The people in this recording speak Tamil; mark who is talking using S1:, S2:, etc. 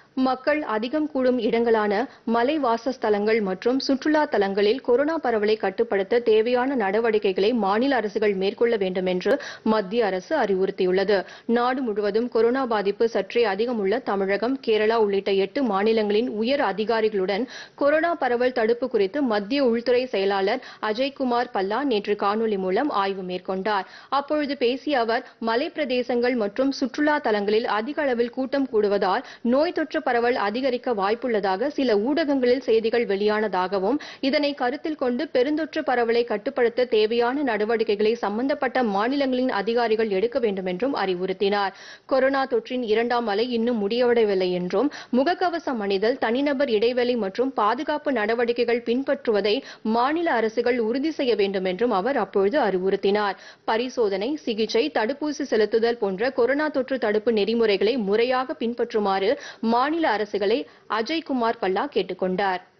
S1: மக்கள் அதிகம் கூடும் இடங்களான மலை வாசஸ்தலங்கள் மற்றும் சுற்றுலா தலங்களில் கொரோனா பரவலை கட்டுப்படுத்த தேவையான நடவடிக்கைகளை மாநில அரசுகள் மேற்கொள்ள வேண்டும் என்று மத்திய அரசு அறிவுறுத்தியுள்ளது நாடு முழுவதும் கொரோனா பாதிப்பு சற்றே அதிகம் உள்ள தமிழகம் கேரளா உள்ளிட்ட எட்டு மாநிலங்களின் உயர் அதிகாரிகளுடன் கொரோனா பரவல் தடுப்பு குறித்து மத்திய உள்துறை செயலாளர் அஜய்குமார் பல்லா நேற்று காணொலி மூலம் ஆய்வு மேற்கொண்டார் அப்பொழுது பேசிய அவர் மலை பிரதேசங்கள் மற்றும் சுற்றுலா தலங்களில் அதிக அளவில் கூட்டம் கூடுவதால் நோய் தொற்று பரவல் அதிகரிக்க வாய்ப்புள்ளதாக சில ஊடகங்களில் செய்திகள் வெளியானதாகவும் இதனை கருத்தில் கொண்டு பெருந்தொற்று பரவலை கட்டுப்படுத்த தேவையான நடவடிக்கைகளை சம்பந்தப்பட்ட மாநிலங்களின் அதிகாரிகள் எடுக்க வேண்டும் என்றும் அறிவுறுத்தினார் கொரோனா தொற்றின் இரண்டாம் அலை இன்னும் முடிவடையவில்லை என்றும் முகக்கவசம் அணிதல் தனிநபர் இடைவெளி மற்றும் பாதுகாப்பு நடவடிக்கைகள் பின்பற்றுவதை மாநில அரசுகள் உறுதி செய்ய வேண்டும் என்றும் அவர் அப்பொழுது அறிவுறுத்தினார் பரிசோதனை சிகிச்சை தடுப்பூசி செலுத்துதல் போன்ற கொரோனா தொற்று தடுப்பு நெறிமுறைகளை முறையாக பின்பற்றுமாறு மாநில அரசுகளை அஜய்குமார் பல்லா கேட்டுக் கொண்டார்